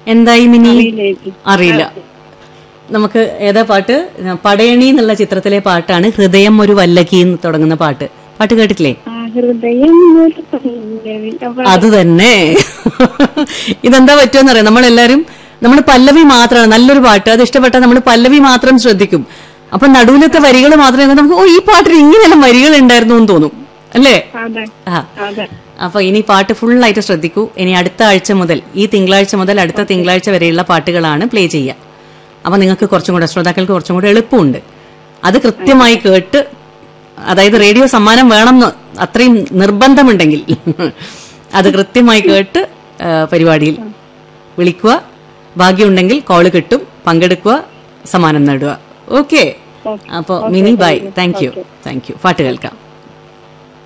എന്തായി മിനി അറിയില്ല ചേച്ചി. അറിയില്ല നമുക്ക് ഏതാ പാട്ട് പടയണി എന്നുള്ള ചിത്രത്തിലെ പാട്ടാണ് ഹൃദയം ഒരു വല്ലക്കി എന്ന് തുടങ്ങുന്ന പാട്ട് പാട്ട് കേട്ടിട്ടില്ലേ ആ ഹൃദയം ഒരു പല്ലവി. അപ്പൊ അത് തന്നെ ഇതെന്താ പറ്റുമെന്ന് അറിയാം നമ്മളെല്ലാരും നമ്മൾ പല്ലവി മാത്രമാണ് നല്ലൊരു പാട്ട് അത് ഇഷ്ടപ്പെട്ടാൽ നമ്മൾ പല്ലവി മാത്രം ശ്രദ്ധിക്കും അപ്പൊ നടുവിലത്തെ വരികൾ മാത്രമേ എന്നിട്ട് നമുക്ക് ഓ ഈ പാട്ടിൽ ഇങ്ങനെയെല്ലാം വരികൾ ഉണ്ടായിരുന്നു എന്ന് തോന്നും അല്ലേ അതെ ആ അതെ അപ്പൊ ഇനി പാട്ട് ഫുള്ളായിട്ട് ശ്രദ്ധിക്കൂ ഇനി അടുത്ത ആഴ്ച മുതൽ ഈ തിങ്കളാഴ്ച മുതൽ അടുത്ത തിങ്കളാഴ്ച വരെയുള്ള പാട്ടുകളാണ് പ്ലേ ചെയ്യുക അപ്പൊ നിങ്ങൾക്ക് കുറച്ചും കൂടെ ശ്രോതാക്കൾക്ക് കുറച്ചും കൂടെ എളുപ്പമുണ്ട് അത് കൃത്യമായി കേട്ട് അതായത് റേഡിയോ സമ്മാനം വേണമെന്ന് അത്രയും നിർബന്ധമുണ്ടെങ്കിൽ അത് കൃത്യമായി കേട്ട് ആ, പരിപാടിയിൽ വിളിക്കുക ഭാഗ്യമുണ്ടെങ്കിൽ കോള് കിട്ടും പങ്കെടുക്കുക സമ്മാനം നേടുക ഓക്കെ Okay. അപ്പോൾ Mini bye thank you thank you പാട്ട് കേൾക്കാം